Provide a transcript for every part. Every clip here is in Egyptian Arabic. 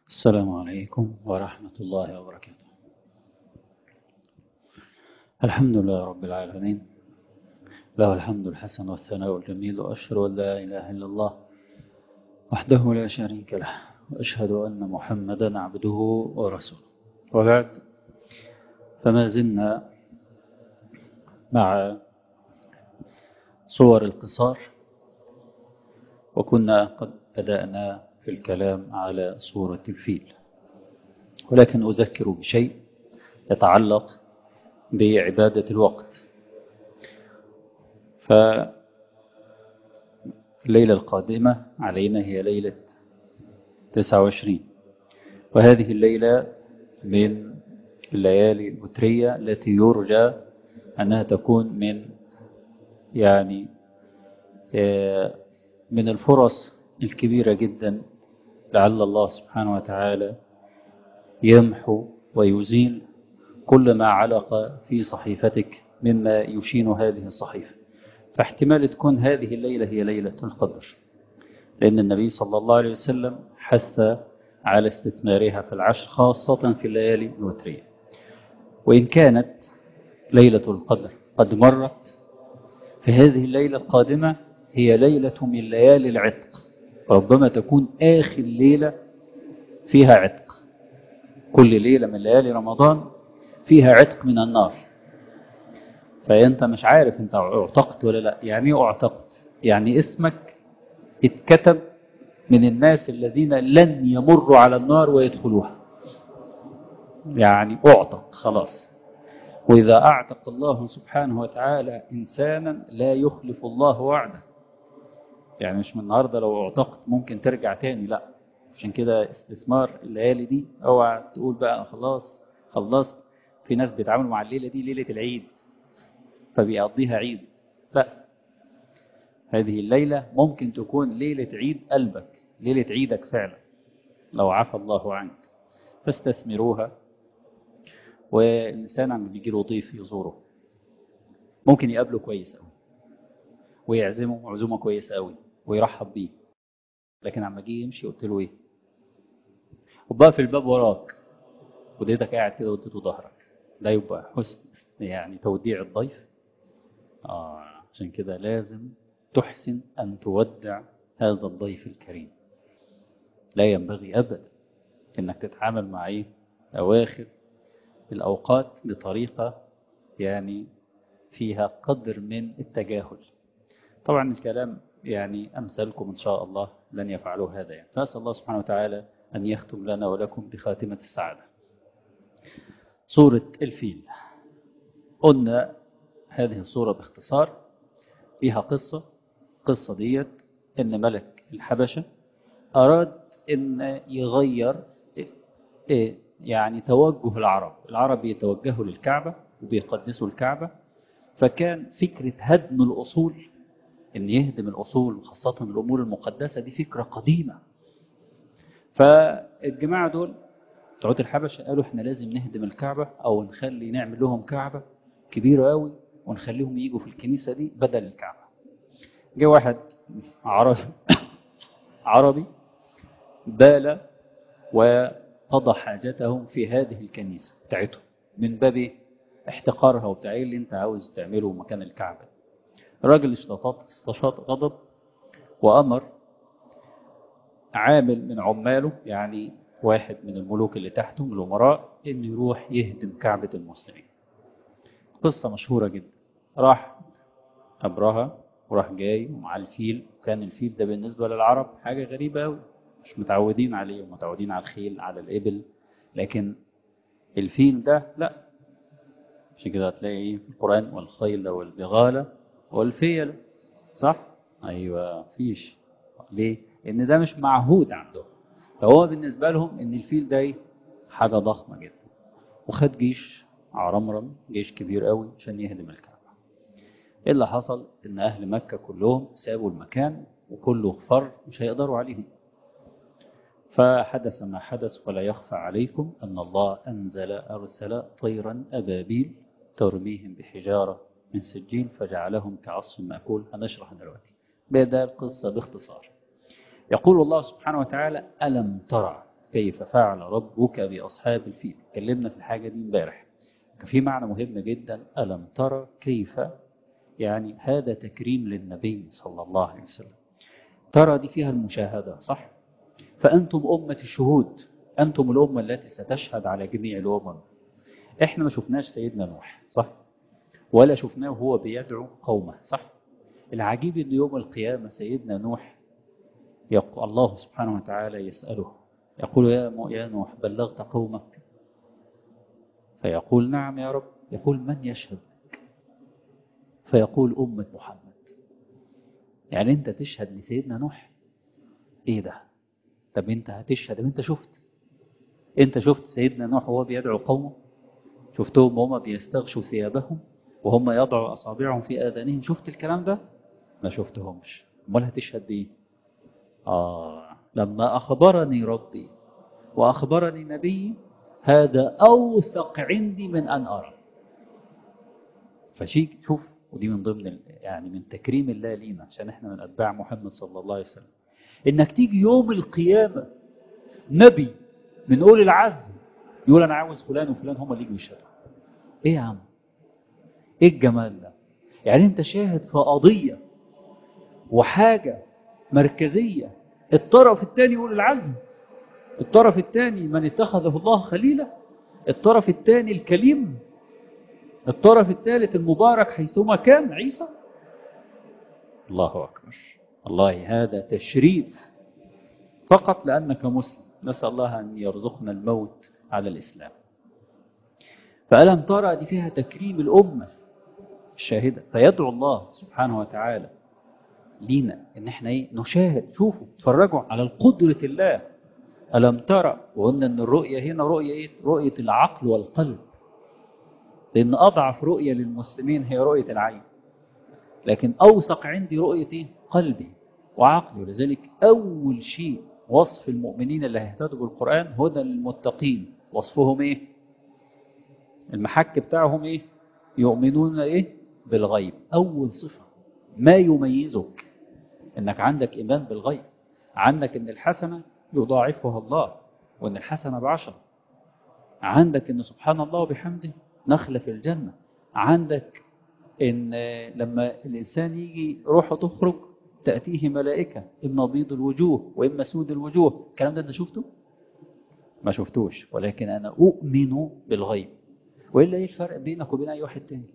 السلام عليكم ورحمة الله وبركاته الحمد لله رب العالمين له الحمد الحسن والثناء الجميل وأشهد أن لا إله إلا الله وحده لا شريك له وأشهد أن محمدا عبده ورسوله وبعد فما زلنا مع صور القصار وكنا قد بدأنا في الكلام على صورة الفيل ولكن أذكر بشيء يتعلق بعبادة الوقت فالليلة القادمة علينا هي ليلة 29 وهذه الليلة من الليالي الوترية التي يرجى أنها تكون من يعني من الفرص الكبيرة جدا لعل الله سبحانه وتعالى يمحو ويزيل كل ما علق في صحيفتك مما يشين هذه الصحيفة فاحتمال تكون هذه الليلة هي ليلة القدر لأن النبي صلى الله عليه وسلم حث على استثمارها في العشر خاصة في الليالي الوترية وإن كانت ليلة القدر قد مرت فهذه الليلة القادمة هي ليلة من ليالي العتق ربما تكون آخر ليلة فيها عتق كل ليلة من ليالي رمضان فيها عتق من النار فأنت مش عارف أنت اعتقت ولا لا يعني ايه اعتقت يعني اسمك اتكتب من الناس الذين لن يمروا على النار ويدخلوها يعني اعتق خلاص وإذا أعتق الله سبحانه وتعالى إنسانا لا يخلف الله وعده يعني مش من النهاردة لو اعتقت ممكن ترجع تاني لا عشان كده استثمار الليالي دي اوعى تقول بقى خلاص خلصت في ناس بيتعاملوا مع الليلة دي ليلة العيد فبيقضيها عيد لا هذه الليلة ممكن تكون ليلة عيد قلبك ليلة عيدك فعلا لو عفى الله عنك فاستثمروها والإنسان عم بيجي له ضيف يزوره ممكن يقابله كويس قوي ويعزمه عزومة كويسة قوي ويرحب بيه لكن عما جه يمشي قلت له ايه وبقى في الباب وراك وديتك قاعد كده واديته ظهرك ده يبقى حسن يعني توديع الضيف آه عشان كده لازم تحسن أن تودع هذا الضيف الكريم لا ينبغي أبدا إنك تتعامل مع إيه أواخر الأوقات بطريقة يعني فيها قدر من التجاهل طبعا الكلام يعني أمثالكم إن شاء الله لن يفعلوا هذا يعني فأسأل الله سبحانه وتعالى أن يختم لنا ولكم بخاتمة السعادة سورة الفيل قلنا هذه الصورة باختصار فيها قصة قصة ديت إن ملك الحبشة أراد إن يغير يعني توجه العرب العرب بيتوجهوا للكعبة وبيقدسوا الكعبة فكان فكرة هدم الأصول ان يهدم الأصول خاصة الأمور المقدسة دي فكرة قديمة فالجماعة دول تعود الحبشة قالوا احنا لازم نهدم الكعبة أو نخلي نعمل لهم كعبة كبيرة قوي ونخليهم يجوا في الكنيسة دي بدل الكعبة جه واحد عربي عربي بال وقضى حاجتهم في هذه الكنيسة بتاعتهم من باب احتقارها وبتاع ايه اللي انت عاوز تعمله مكان الكعبة الراجل اشتطط استشاط غضب وأمر عامل من عماله يعني واحد من الملوك اللي تحته من الأمراء إنه يروح يهدم كعبة المسلمين قصة مشهورة جدا راح أبرهة وراح جاي ومع الفيل وكان الفيل ده بالنسبة للعرب حاجة غريبة أوي مش متعودين عليه ومتعودين على الخيل على الإبل لكن الفيل ده لا عشان كده هتلاقي في القرآن والخيل والبغالة والفيل صح ايوه فيش ليه ان ده مش معهود عندهم فهو بالنسبه لهم ان الفيل ده حاجه ضخمه جدا وخد جيش عرمرم جيش كبير قوي عشان يهدم الكعبه ايه اللي حصل ان اهل مكه كلهم سابوا المكان وكله فر مش هيقدروا عليهم فحدث ما حدث ولا يخفى عليكم ان الله انزل ارسل طيرا ابابيل ترميهم بحجاره من سجين فجعلهم كعصف مأكول هنشرح دلوقتي بدأ القصة باختصار يقول الله سبحانه وتعالى ألم ترى كيف فعل ربك بأصحاب الفيل اتكلمنا في الحاجة دي امبارح كان في معنى مهم جدا ألم ترى كيف يعني هذا تكريم للنبي صلى الله عليه وسلم ترى دي فيها المشاهدة صح فأنتم أمة الشهود أنتم الأمة التي ستشهد على جميع الأمم إحنا ما شفناش سيدنا نوح صح ولا شفناه وهو بيدعو قومه صح العجيب أن يوم القيامة سيدنا نوح يقول الله سبحانه وتعالى يسأله يقول يا يا نوح بلغت قومك فيقول نعم يا رب يقول من يشهد فيقول أمة محمد يعني أنت تشهد لسيدنا نوح إيه ده طب أنت هتشهد طب أنت شفت أنت شفت سيدنا نوح وهو بيدعو قومه شفتهم وهم بيستغشوا ثيابهم وهم يضعوا أصابعهم في آذانهم شفت الكلام ده ما شفتهمش امال هتشهد بيه آه لما أخبرني ربي وأخبرني نبي هذا أوثق عندي من أن أرى فشيء شوف ودي من ضمن يعني من تكريم الله لينا عشان احنا من أتباع محمد صلى الله عليه وسلم إنك تيجي يوم القيامة نبي من أولي العزم يقول أنا عاوز فلان وفلان هم اللي يجوا يشهدوا إيه يا عم إيه الجمال ده يعني أنت شاهد في قضية وحاجة مركزية الطرف الثاني يقول العزم الطرف الثاني من اتخذه الله خليلا الطرف الثاني الكليم الطرف الثالث المبارك حيثما كان عيسى الله أكبر الله هذا تشريف فقط لأنك مسلم نسأل الله أن يرزقنا الموت على الإسلام فألم ترى دي فيها تكريم الأمة الشاهدة فيدعو الله سبحانه وتعالى لينا ان احنا ايه نشاهد شوفوا اتفرجوا على القدرة الله ألم ترى وقلنا ان الرؤية هنا رؤية ايه رؤية العقل والقلب لان اضعف رؤية للمسلمين هي رؤية العين لكن اوثق عندي رؤية ايه قلبي وعقلي ولذلك اول شيء وصف المؤمنين اللي هيهتدوا بالقرآن هدى للمتقين وصفهم ايه المحك بتاعهم ايه يؤمنون ايه بالغيب اول صفة ما يميزك انك عندك ايمان بالغيب عندك ان الحسنة يضاعفها الله وان الحسنة بعشر عندك ان سبحان الله وبحمده نخلة في الجنة عندك ان لما الانسان يجي روحه تخرج تأتيه ملائكة إما بيض الوجوه وإما سود الوجوه الكلام ده أنت شفته؟ ما شفتوش ولكن أنا أؤمن بالغيب وإلا إيه الفرق بينك وبين أي واحد تاني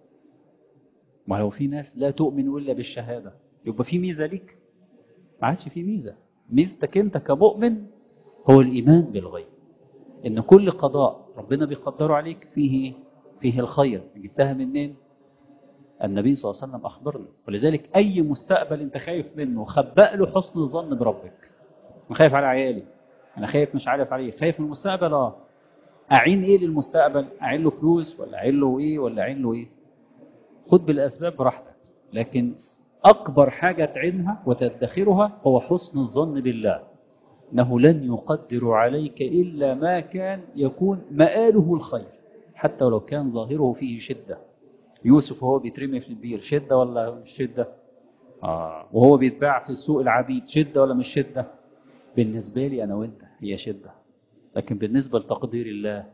ما لو في ناس لا تؤمن إلا بالشهادة يبقى في ميزة ليك ما عادش في ميزة ميزتك أنت كمؤمن هو الإيمان بالغيب إن كل قضاء ربنا بيقدره عليك فيه فيه الخير جبتها منين النبي صلى الله عليه وسلم أخبرنا ولذلك أي مستقبل أنت خايف منه خبأ له حسن الظن بربك أنا خايف على عيالي أنا خايف مش عارف عليه خايف من المستقبل آه أعين إيه للمستقبل أعين له فلوس ولا أعين له إيه ولا أعين له إيه خد بالأسباب براحتك لكن أكبر حاجة تعينها وتدخرها هو حسن الظن بالله أنه لن يقدر عليك إلا ما كان يكون مآله الخير حتى ولو كان ظاهره فيه شدة يوسف وهو بيترمي في البير شدة ولا مش شدة آه. وهو بيتباع في السوق العبيد شدة ولا مش شدة بالنسبة لي أنا وإنت هي شدة لكن بالنسبة لتقدير الله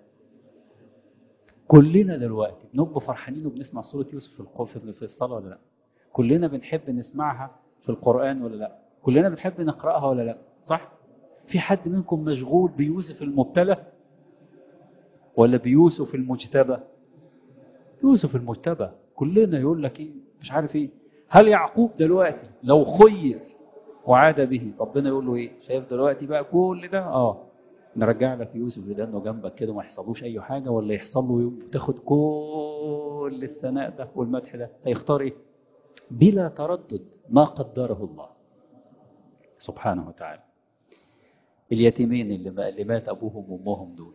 كلنا دلوقتي بنبقى فرحانين وبنسمع سورة يوسف في في الصلاة ولا لا كلنا بنحب نسمعها في القرآن ولا لا كلنا بنحب نقرأها ولا لا صح في حد منكم مشغول بيوسف المبتلى ولا بيوسف المجتبى يوسف المجتبى كلنا يقول لك ايه مش عارف ايه هل يعقوب دلوقتي لو خير وعاد به ربنا يقول له ايه شايف دلوقتي بقى كل ده اه نرجع لك يوسف لانه جنبك كده وما يحصلوش اي حاجه ولا يحصل له تاخد كل الثناء ده والمدح ده هيختار ايه بلا تردد ما قدره الله سبحانه وتعالى اليتيمين اللي اللي مات ابوهم وامهم دول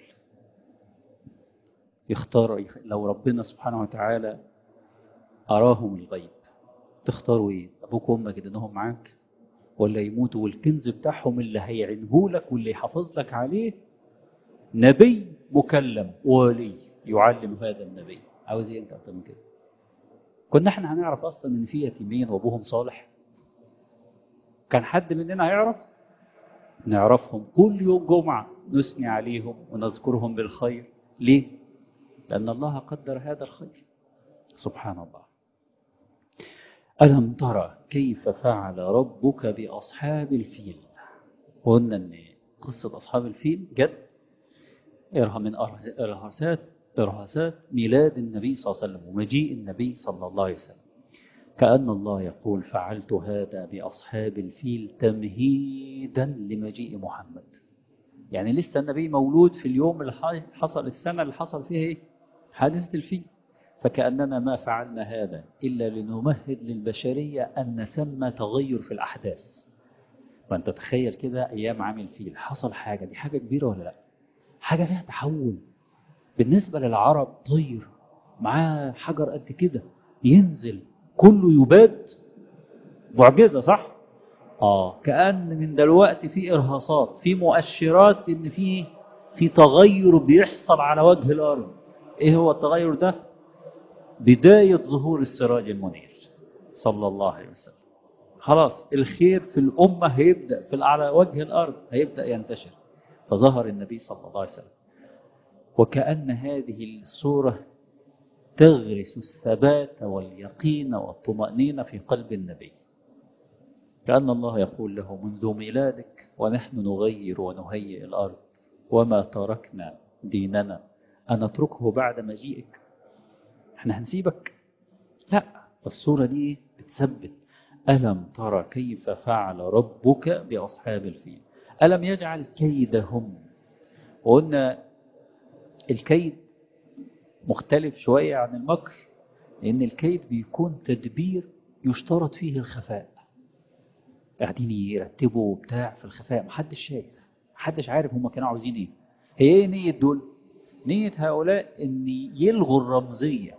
يختار لو ربنا سبحانه وتعالى أراهم الغيب تختاروا إيه أبوك وأمك إنهم معاك ولا يموتوا والكنز بتاعهم اللي هيعينه لك واللي يحافظ لك عليه نبي مكلم ولي يعلم هذا النبي عاوز ايه انت اكتر من كده كنا احنا هنعرف اصلا ان في يتيمين وابوهم صالح كان حد مننا هيعرف نعرفهم كل يوم جمعة نثني عليهم ونذكرهم بالخير ليه؟ لأن الله قدر هذا الخير سبحان الله ألم ترى كيف فعل ربك بأصحاب الفيل قلنا أن قصة أصحاب الفيل جد من إرهاسات إرهاسات ميلاد النبي صلى الله عليه وسلم ومجيء النبي صلى الله عليه وسلم كأن الله يقول فعلت هذا بأصحاب الفيل تمهيدا لمجيء محمد يعني لسه النبي مولود في اليوم اللي حصل السنة اللي حصل فيها إيه؟ حادثة الفيل فكأننا ما فعلنا هذا إلا لنمهد للبشرية أن نسمى تغير في الأحداث فأنت تخيل كده أيام عام الفيل حصل حاجة دي حاجة كبيرة ولا لا حاجة فيها تحول بالنسبة للعرب طير معاه حجر قد كده ينزل كله يباد معجزة صح؟ آه كأن من دلوقتي في إرهاصات في مؤشرات إن في في تغير بيحصل على وجه الأرض إيه هو التغير ده؟ بداية ظهور السراج المنير صلى الله عليه وسلم خلاص الخير في الأمة هيبدأ في على وجه الأرض هيبدأ ينتشر فظهر النبي صلى الله عليه وسلم وكأن هذه الصورة تغرس الثبات واليقين والطمأنينة في قلب النبي كأن الله يقول له منذ ميلادك ونحن نغير ونهيئ الأرض وما تركنا ديننا أن نتركه بعد مجيئك احنا هنسيبك لا الصورة دي بتثبت ألم ترى كيف فعل ربك بأصحاب الفيل ألم يجعل كيدهم وقلنا الكيد مختلف شوية عن المكر لأن الكيد بيكون تدبير يشترط فيه الخفاء قاعدين يرتبوا بتاع في الخفاء محدش شايف محدش عارف هم كانوا عاوزين ايه هي ايه نية دول نية هؤلاء ان يلغوا الرمزية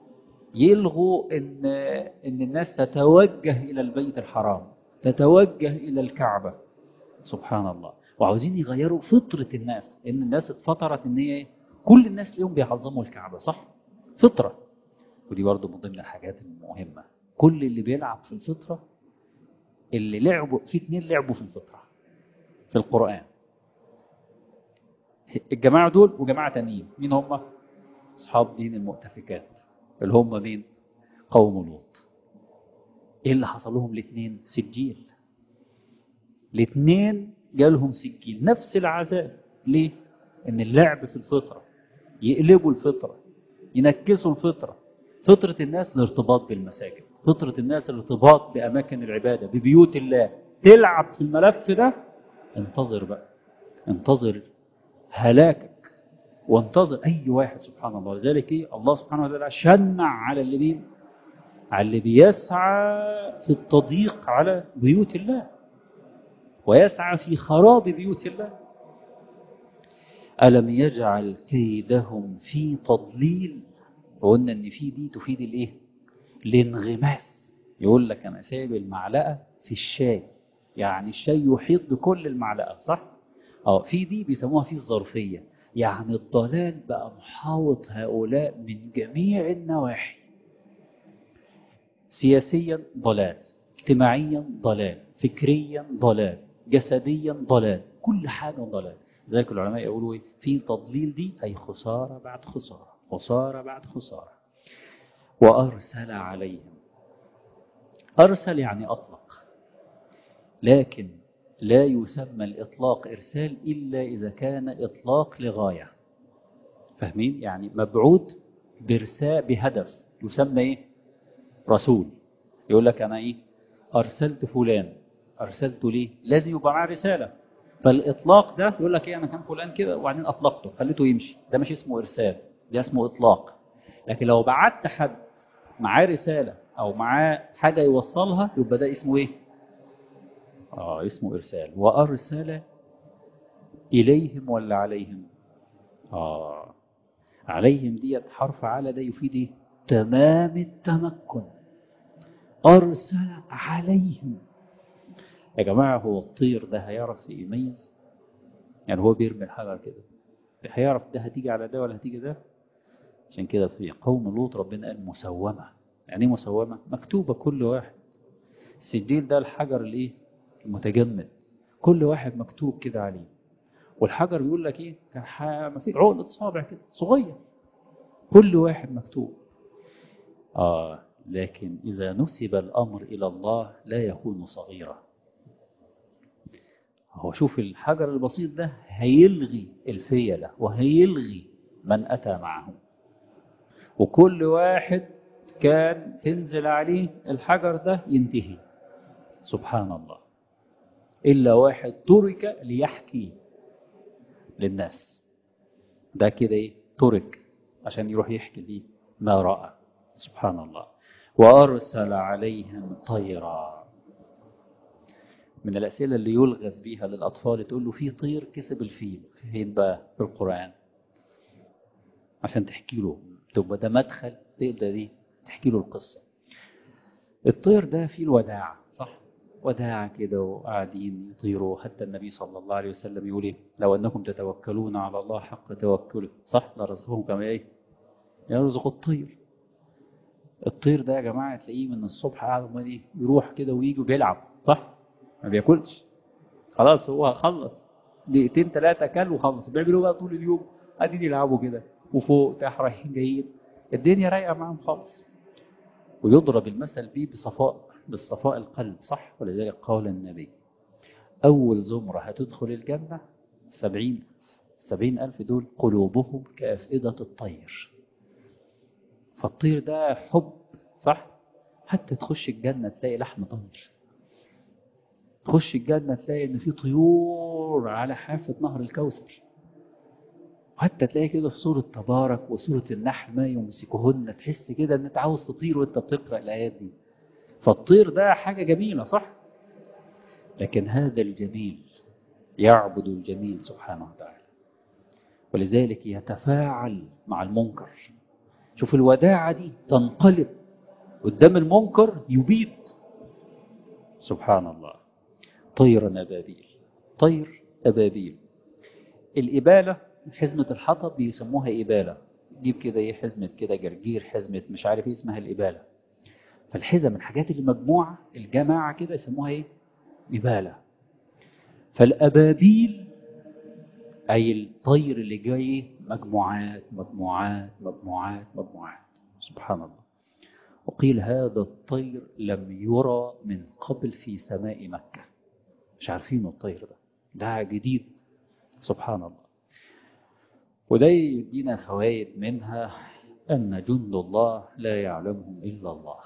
يلغوا ان ان الناس تتوجه الى البيت الحرام تتوجه الى الكعبة سبحان الله وعاوزين يغيروا فطرة الناس ان الناس اتفطرت ان هي كل الناس اليوم بيعظموا الكعبة صح فطرة ودي برضه من ضمن الحاجات المهمة كل اللي بيلعب في الفطرة اللي لعبوا في اتنين لعبوا في الفطرة في القرآن الجماعة دول وجماعة تانيين مين هم أصحاب دين المؤتفكات اللي هم مين قوم لوط ايه اللي حصل لهم الاثنين سجيل الاثنين جالهم سجيل نفس العذاب ليه ان اللعب في الفطرة يقلبوا الفطرة ينكسوا الفطرة فطرة الناس الارتباط بالمساجد فطرة الناس الارتباط بأماكن العبادة ببيوت الله تلعب في الملف ده انتظر بقى انتظر هلاكك وانتظر أي واحد سبحان الله لذلك إيه؟ الله سبحانه وتعالى شنع على اللي بيه على اللي بيسعى في التضييق على بيوت الله ويسعى في خراب بيوت الله ألم يجعل كيدهم في تضليل وقلنا ان في دي تفيد الايه الانغماس يقول لك انا سايب المعلقه في الشاي يعني الشاي يحيط بكل المعلقه صح اه في دي بيسموها في الظرفيه يعني الضلال بقى محاوط هؤلاء من جميع النواحي سياسيا ضلال اجتماعيا ضلال فكريا ضلال جسديا ضلال كل حاجه ضلال ذلك العلماء يقولوا ايه في تضليل دي اي خساره بعد خساره خسارة بعد خسارة وأرسل عليهم أرسل يعني أطلق لكن لا يسمى الإطلاق إرسال إلا إذا كان إطلاق لغاية فاهمين؟ يعني مبعوث برساء بهدف يسمى إيه؟ رسول يقول لك أنا إيه؟ أرسلت فلان أرسلته ليه؟ لازم يبقى معاه رسالة فالإطلاق ده يقول لك إيه أنا كان فلان كده وبعدين أطلقته خليته يمشي ده مش اسمه إرسال ده اسمه إطلاق لكن لو بعت حد معاه رسالة أو معاه حاجة يوصلها يبقى ده اسمه إيه؟ آه اسمه إرسال وأرسل إليهم ولا عليهم؟ آه عليهم ديت حرف على ده يفيد إيه؟ تمام التمكن أرسل عليهم يا جماعة هو الطير ده هيعرف يميز يعني هو بيرمي الحجر كده هيعرف ده هتيجي على ده ولا هتيجي ده عشان كده في قوم لوط ربنا قال مسومة يعني ايه مسومة مكتوبة كل واحد السجيل ده الحجر الايه المتجمد كل واحد مكتوب كده عليه والحجر بيقول لك ايه كان ح- ما في عقدة صابع كده صغير كل واحد مكتوب اه لكن اذا نسب الامر الى الله لا يكون صغيرا هو شوف الحجر البسيط ده هيلغي الفيلة وهيلغي من أتى معه وكل واحد كان تنزل عليه الحجر ده ينتهي سبحان الله إلا واحد ترك ليحكي للناس ده كده إيه ترك عشان يروح يحكي ليه ما رأى سبحان الله وأرسل عليهم طيرا من الأسئلة اللي يلغز بيها للأطفال تقول له في طير كسب الفيل فين بقى في القرآن عشان تحكي له تبقى ده مدخل تقدر دي تحكي له القصة الطير ده فيه الوداع صح وداع كده وقاعدين يطيروا حتى النبي صلى الله عليه وسلم يقول ايه لو انكم تتوكلون على الله حق توكله صح لرزقهم كما ايه يرزق الطير الطير ده يا جماعه تلاقيه من الصبح قاعد امال ايه يروح كده ويجي وبيلعب صح ما بياكلش خلاص هو خلص دقيقتين ثلاثه كل وخلص بيعملوا بقى طول اليوم قاعدين يلعبوا كده وفوق تحت رايحين جايين الدنيا رايقه معاهم خالص ويضرب المثل بيه بصفاء بالصفاء القلب صح ولذلك قال النبي أول زمرة هتدخل الجنة سبعين سبعين ألف دول قلوبهم كأفئدة الطير فالطير ده حب صح حتى تخش الجنة تلاقي لحم طير تخش الجنة تلاقي إن في طيور على حافة نهر الكوثر وحتى تلاقي كده في سورة تبارك وسورة النحل ما يمسكهن تحس كده إن أنت عاوز تطير وأنت بتقرأ الآيات دي فالطير ده حاجة جميلة صح لكن هذا الجميل يعبد الجميل سبحانه وتعالى ولذلك يتفاعل مع المنكر شوف الوداعة دي تنقلب قدام المنكر يبيد سبحان الله طيرا أبابيل طير أبابيل الإبالة حزمة الحطب بيسموها إبالة جيب كده ايه حزمة كده جرجير حزمة مش عارف ايه اسمها الإبالة فالحزم من الحاجات اللي مجموعة الجماعة كده يسموها ايه إبالة فالأبابيل أي الطير اللي جاي مجموعات مجموعات مجموعات مجموعات سبحان الله وقيل هذا الطير لم يرى من قبل في سماء مكة مش عارفين الطير ده ده جديد سبحان الله وده يدينا فوائد منها أن جند الله لا يعلمهم إلا الله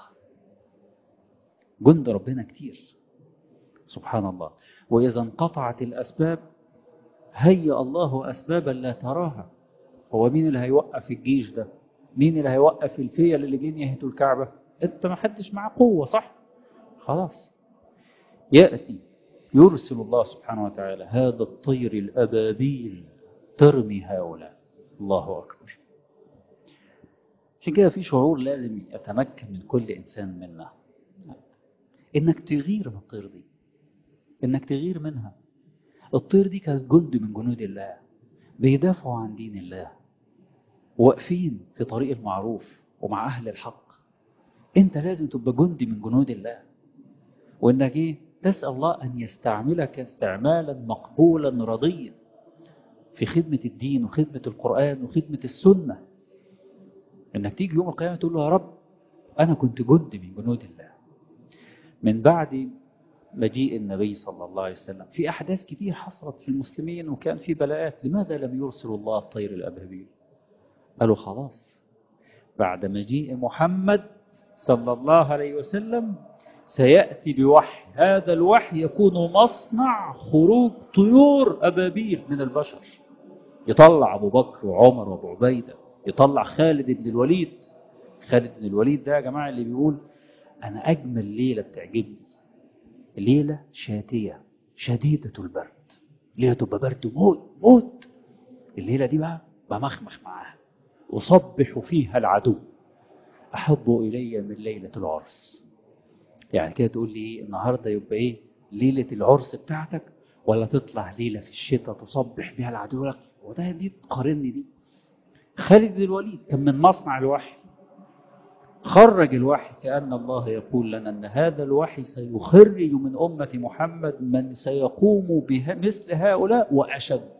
جند ربنا كتير سبحان الله وإذا انقطعت الأسباب هيأ الله أسبابا لا تراها هو مين اللي هيوقف الجيش ده مين اللي هيوقف الفيل اللي جايين يهتوا الكعبة انت ما حدش معاه قوة صح خلاص يأتي يرسل الله سبحانه وتعالى هذا الطير الأبابيل ترمي هؤلاء الله أكبر عشان كده في شعور لازم يتمكن من كل إنسان منا إنك تغير من الطير دي إنك تغير منها الطير دي كانت جند من جنود الله بيدافعوا عن دين الله واقفين في طريق المعروف ومع أهل الحق أنت لازم تبقى جندي من جنود الله وإنك إيه تسأل الله أن يستعملك استعمالا مقبولا رضيا في خدمة الدين وخدمة القرآن وخدمة السنة إنك تيجي يوم القيامة تقول له يا رب أنا كنت جندي من جنود الله من بعد مجيء النبي صلى الله عليه وسلم في أحداث كتير حصلت في المسلمين وكان في بلاءات لماذا لم يرسل الله الطير الأبابيل قالوا خلاص بعد مجيء محمد صلى الله عليه وسلم سيأتي بوحي هذا الوحي يكون مصنع خروج طيور أبابيل من البشر يطلع أبو بكر وعمر وأبو عبيدة يطلع خالد بن الوليد خالد بن الوليد ده يا جماعة اللي بيقول أنا أجمل ليلة بتعجبني ليلة شاتية شديدة البرد ليلة تبقى برد موت موت الليلة دي بقى بمخمخ معاها أصبح فيها العدو أحب إلي من ليلة العرس يعني كده تقول لي إيه النهاردة يبقى إيه ليلة العرس بتاعتك ولا تطلع ليلة في الشتاء تصبح بها العدو لك وده دي تقارني دي خالد بن الوليد كان من مصنع الوحي خرج الوحي كأن الله يقول لنا أن هذا الوحي سيخرج من أمة محمد من سيقوم بمثل هؤلاء وأشد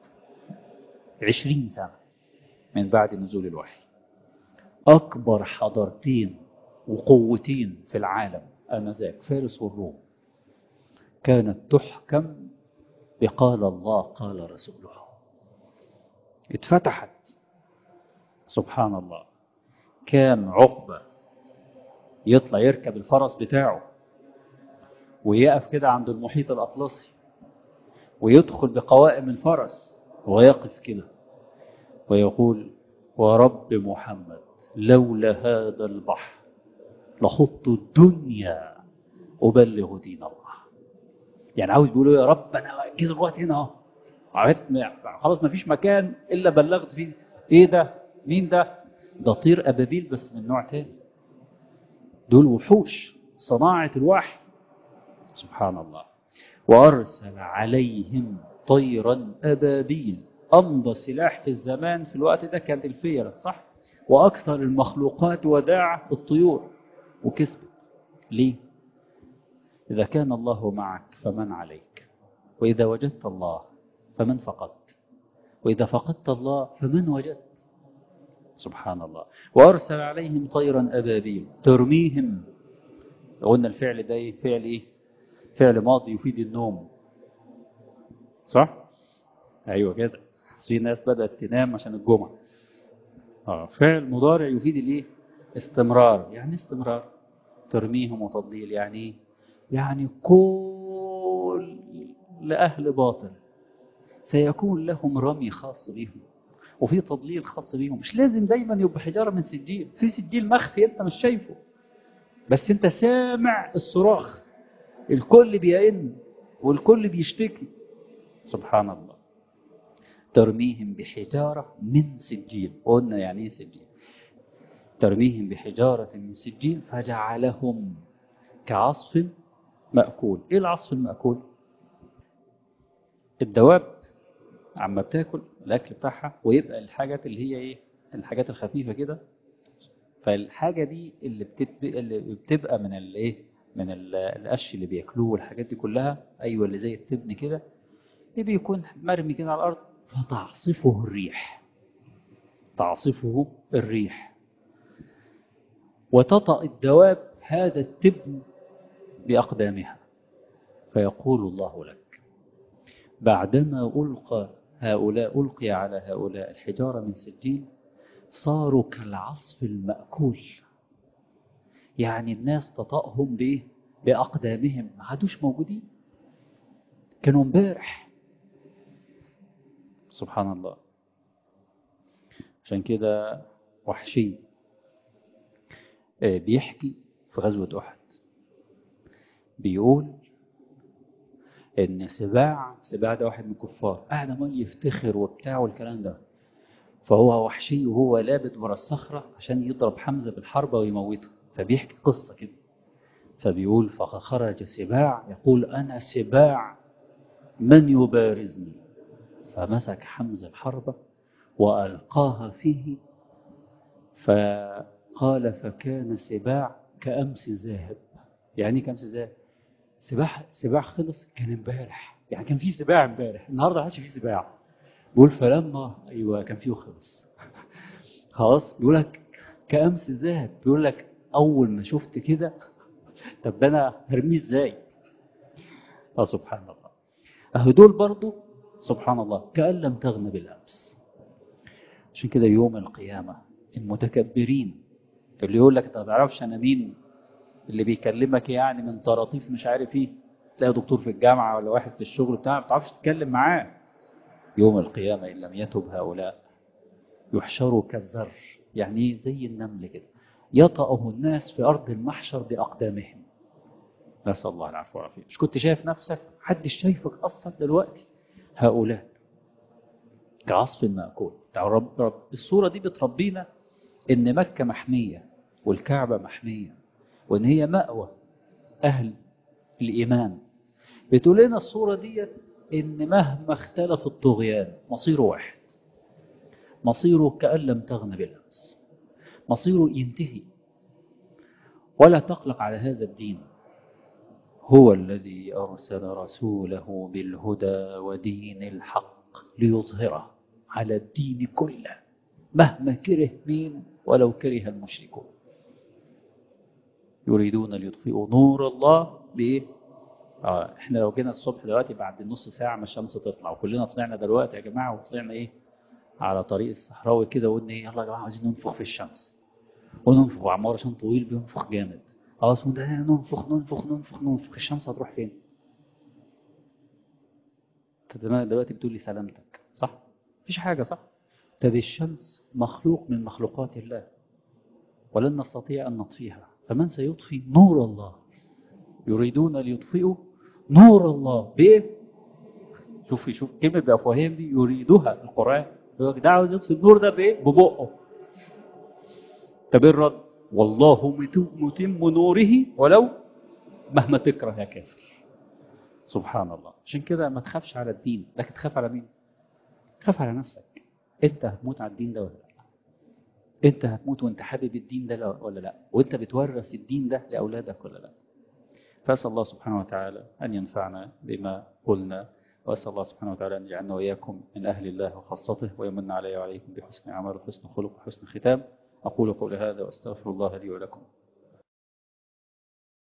عشرين سنة من بعد نزول الوحي أكبر حضارتين وقوتين في العالم آنذاك فارس والروم كانت تحكم بقال الله قال رسوله اتفتحت سبحان الله كان عقبة يطلع يركب الفرس بتاعه ويقف كده عند المحيط الأطلسي ويدخل بقوائم الفرس ويقف كده ويقول ورب محمد لولا هذا البحر لخط الدنيا أبلغ دين الله يعني عاوز بيقولوا يا رب أنا كده الوقت هنا أهو خلاص ما فيش مكان إلا بلغت فيه إيه ده مين ده ده طير أبابيل بس من نوع تاني دول وحوش صناعة الوحي سبحان الله وأرسل عليهم طيرا أبابيل أمضى سلاح في الزمان في الوقت ده كانت الفيرة صح وأكثر المخلوقات وداع الطيور وكسب ليه إذا كان الله معك فمن عليك وإذا وجدت الله فمن فقدت وإذا فقدت الله فمن وجدت سبحان الله وأرسل عليهم طيرا أبابيل ترميهم قلنا الفعل ده إيه؟ فعل إيه فعل ماضي يفيد النوم صح أيوة كده في ناس بدأت تنام عشان الجمعة آه فعل مضارع يفيد الإيه استمرار يعني استمرار ترميهم وتضليل يعني إيه يعني كل لأهل باطل سيكون لهم رمي خاص بهم وفي تضليل خاص بيهم مش لازم دايما يبقى حجارة من سجيل في سجيل مخفي انت مش شايفه بس انت سامع الصراخ الكل بيئن والكل بيشتكي سبحان الله ترميهم بحجارة من سجيل قلنا يعني ايه سجيل ترميهم بحجارة من سجيل فجعلهم كعصف مأكول ايه العصف المأكول الدواب عما بتاكل الاكل بتاعها ويبقى الحاجات اللي هي ايه الحاجات الخفيفه كده فالحاجه دي اللي بتبقى, اللي بتبقى من الايه من القش اللي بياكلوه والحاجات دي كلها ايوه اللي زي التبن كده اللي بيكون مرمي كده على الارض فتعصفه الريح تعصفه الريح وتطأ الدواب هذا التبن بأقدامها فيقول الله لك بعدما ألقى هؤلاء ألقي على هؤلاء الحجارة من سجيل صاروا كالعصف المأكول يعني الناس تطأهم بإيه؟ بأقدامهم ما عادوش موجودين كانوا امبارح سبحان الله عشان كده وحشي بيحكي في غزوة أحد بيقول ان سباع سباع ده واحد من الكفار قاعد عمال يفتخر وبتاع والكلام ده فهو وحشي وهو لابت ورا الصخرة عشان يضرب حمزة بالحربة ويموته فبيحكي قصة كده فبيقول فخرج سباع يقول أنا سباع من يبارزني فمسك حمزة الحربة وألقاها فيه فقال فكان سباع كأمس ذاهب يعني كأمس ذاهب سباح سباع خلص كان امبارح يعني كان في سباع امبارح النهارده ما عادش في سباع بيقول فلما ايوه كان فيه خلص خلاص بيقول لك كامس ذهب بيقول لك اول ما شفت كده طب ده انا هرميه ازاي اه سبحان الله اهو دول برضو سبحان الله كأن لم تغن بالامس عشان كده يوم القيامه المتكبرين اللي يقول لك انت ما تعرفش انا مين اللي بيكلمك يعني من طراطيف مش عارف ايه تلاقي دكتور في الجامعة ولا واحد في الشغل بتاعه ما تعرفش تتكلم معاه يوم القيامة إن لم يتب هؤلاء يحشروا كالذر يعني زي النمل كده يطأه الناس في أرض المحشر بأقدامهم نسأل الله العفو والعافية مش كنت شايف نفسك حدش شايفك أصلا دلوقتي هؤلاء كعصف مأكول رب رب الصورة دي بتربينا إن مكة محمية والكعبة محمية وإن هي مأوى أهل الإيمان بتقول لنا الصورة دي إن مهما اختلف الطغيان مصيره واحد مصيره كأن لم تغن بالأمس مصيره ينتهي ولا تقلق على هذا الدين هو الذي أرسل رسوله بالهدى ودين الحق ليظهره على الدين كله مهما كره مين ولو كره المشركون يريدون ليطفئوا نور الله بإيه؟ آه احنا لو جينا الصبح دلوقتي بعد نص ساعة ما الشمس تطلع وكلنا طلعنا دلوقتي يا جماعة وطلعنا ايه على طريق الصحراوي كده وقلنا ايه يلا يا جماعة عايزين ننفخ في الشمس وننفخ وعمار عشان طويل بينفخ جامد خلاص ده ننفخ ننفخ ننفخ ننفخ الشمس هتروح فين؟ انت دلوقتي بتقول لي سلامتك صح؟ مفيش حاجة صح؟ طب الشمس مخلوق من مخلوقات الله ولن نستطيع أن نطفيها فمن سيطفي نور الله يريدون ليطفئوا نور الله بإيه؟ شوف شوف كلمة بأفواههم دي يريدها القرآن يقول لك ده عاوز يطفي النور ده بإيه؟ ببقه طب إيه الرد؟ والله متم نوره ولو مهما تكره يا كافر سبحان الله عشان كده ما تخافش على الدين لكن تخاف على مين؟ تخاف على نفسك انت هتموت على الدين ده ولا لا انت هتموت وانت حابب الدين ده ولا لا وانت بتورث الدين ده لاولادك ولا لا فاسال الله سبحانه وتعالى ان ينفعنا بما قلنا واسال الله سبحانه وتعالى ان يجعلنا واياكم من اهل الله وخاصته ويمن علي وعليكم بحسن عمل وحسن خلق وحسن ختام اقول قولي هذا واستغفر الله لي ولكم